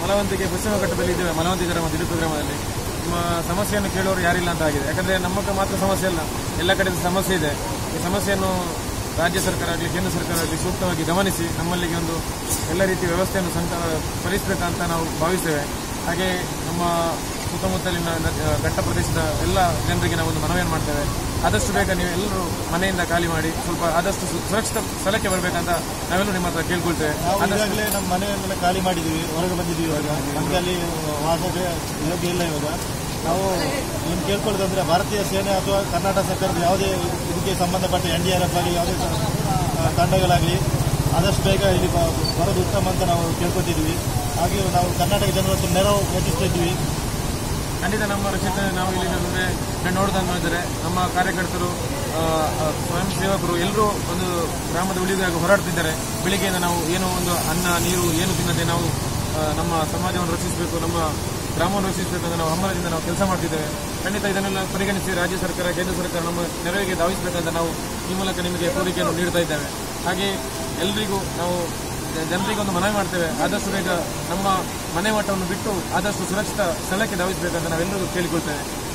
ಮಲವಂತಿಗೆ ಪಶ್ಚಿಮ ಘಟ್ಟದಲ್ಲಿ ಇದ್ದೇವೆ ಮಲವಂತಿ ಗ್ರಾಮ ತಿರುಪು ಗ್ರಾಮದಲ್ಲಿ ನಮ್ಮ ಸಮಸ್ಯೆಯನ್ನು ಕೇಳೋರು ಯಾರಿಲ್ಲ ಅಂತ ಆಗಿದೆ ಯಾಕಂದ್ರೆ ನಮಗೆ ಮಾತ್ರ ಸಮಸ್ಯೆ ಅಲ್ಲ ಎಲ್ಲ ಕಡೆ ಸಮಸ್ಯೆ ಇದೆ ಈ ಸಮಸ್ಯೆಯನ್ನು ರಾಜ್ಯ ಸರ್ಕಾರ ಆಗಲಿ ಕೇಂದ್ರ ಸರ್ಕಾರ ಆಗಲಿ ಸೂಕ್ತವಾಗಿ ಗಮನಿಸಿ ನಮ್ಮಲ್ಲಿಗೆ ಒಂದು ಎಲ್ಲ ರೀತಿಯ ವ್ಯವಸ್ಥೆಯನ್ನು ಸಂಕ ಪರಿಸಬೇಕಂತ ನಾವು ಭಾವಿಸ್ತೇವೆ ಹಾಗೆ ನಮ್ಮ ಸುತ್ತಮುತ್ತಲಿನ ನ- ಘಟ್ಟ ಪ್ರದೇಶದ ಎಲ್ಲ ಜನರಿಗೆ ನಾವು ಒಂದು ಮನವಿಯನ್ನು ಮಾಡ್ತೇವೆ ಆದಷ್ಟು ಬೇಗ ನೀವು ಎಲ್ಲರೂ ಮನೆಯಿಂದ ಖಾಲಿ ಮಾಡಿ ಸ್ವಲ್ಪ ಆದಷ್ಟು ಸು- ಸುರಕ್ಷಿತ ಸ್ಥಳಕ್ಕೆ ಬರಬೇಕಂತ ನಾವೆಲ್ಲರೂ ನಿಮ್ಮ ಹತ್ರ ಕೇಳ್ಕೊಳ್ತೇವೆ ನಾವು ಆದಷ್ಟು ಈಗಾಗಲೇ ನಮ್ಮ ಮನೆಯನ್ನೆಲ್ಲ ಖಾಲಿ ಮಾಡಿದ್ದೀವಿ ಹೊರಗೆ ಬಂದಿದ್ದೀವಿ ಇವಾಗ ನಮಗೆ ಅಲ್ಲಿ ವಾಸಕ್ಕೆ ಯೋಗ್ಯ ಇಲ್ಲ ಇವಾಗ ನಾವು ಏನು ಕೇಳ್ಕೊಳ್ಳೋದಂದ್ರೆ ಭಾರತೀಯ ಸೇನೆ ಅಥವಾ ಕರ್ನಾಟಕ ಸರ್ಕಾರದ ಯಾವುದೇ ಇದಕ್ಕೆ ಸಂಬಂಧಪಟ್ಟ ಎನ್ ಡಿ ಆರ್ ಎಫ್ ಆಗಲಿ ಯಾವುದೇ ತ- ಆ, ತಂಡಗಳಾಗಲಿ ಆದಷ್ಟು ಬೇಗ ಇಲ್ಲಿ ಬ- ಬರೋದು ಉತ್ತಮ ಅಂತ ನಾವು ಕೇಳ್ಕೊತಿದ್ವಿ ಹಾಗೆ ನಾವು ಕರ್ನಾಟಕ ಜನರ ಹತ್ರ ನೆರವು ಯೋಚಿಸ್ತಾ ಇದ್ವಿ ಖಂಡಿತ ನಮ್ಮ ರಕ್ಷಿತ ನಾವು ಇಲ್ಲಿ ನಮಗೆ ನೋಡ್ದಂಗೆ ನೋಡಿದರೆ ನಮ್ಮ ಕಾರ್ಯಕರ್ತರು ಆ, ಆ, ಸ್ವಯಂ ಸೇವಕರು ಎಲ್ಲರೂ ಒಂದು ಗ್ರಾಮದ ಉಳಿದಾಗ ಹೋರಾಡ್ತಿದ್ದಾರೆ ಬೆಳಿಗ್ಗೆಯಿಂದ ನಾವು ಏನು ಒಂದು ಅನ್ನ ನೀರು ಏನು ತಿನ್ನದೆ ನಾವು ಆ, ನಮ್ಮ ಸಮಾಜವನ್ನು ರಕ್ಷಿಸಬೇಕು ನಮ್ಮ ಗ್ರಾಮವನ್ನು ರಕ್ಷಿಸಬೇಕು ಅಂತ ನಾವು ಹಮ್ಮರದಿಂದ ನಾವು ಕೆಲಸ ಮಾಡ್ತಿದ್ದೇವೆ ಖಂಡಿತ ಇದನ್ನೆಲ್ಲ ಪರಿಗಣಿಸಿ ರಾಜ್ಯ ಸರ್ಕಾರ ಕೇಂದ್ರ ಸರ್ಕಾರ ನಮ್ಮ ನೆರವಿಗೆ ಧಾವಿಸಬೇಕಂತ ನಾವು ಈ ಮೂಲಕ ನಿಮಗೆ ಕೋರಿಕೆಯನ್ನು ನೀಡ್ತಾ ಇದ್ದೇವೆ ಹಾಗೆ ಎಲ್ರಿಗೂ ನಾವು ಜ- ಜನರಿಗೆ ಒಂದು ಮನವಿ ಮಾಡ್ತೇವೆ ಆದಷ್ಟು ಬೇಗ ನಮ್ಮ ಮನೆ ಮಟ್ಟವನ್ನು ಬಿಟ್ಟು ಆದಷ್ಟು ಸುರಕ್ಷಿತ ಸ್ಥಳಕ್ಕೆ ಧಾವಿಸಬೇಕಂತ ನಾವೆಲ್ಲರೂ ಕೇಳಿಕೊಳ್ತೇವೆ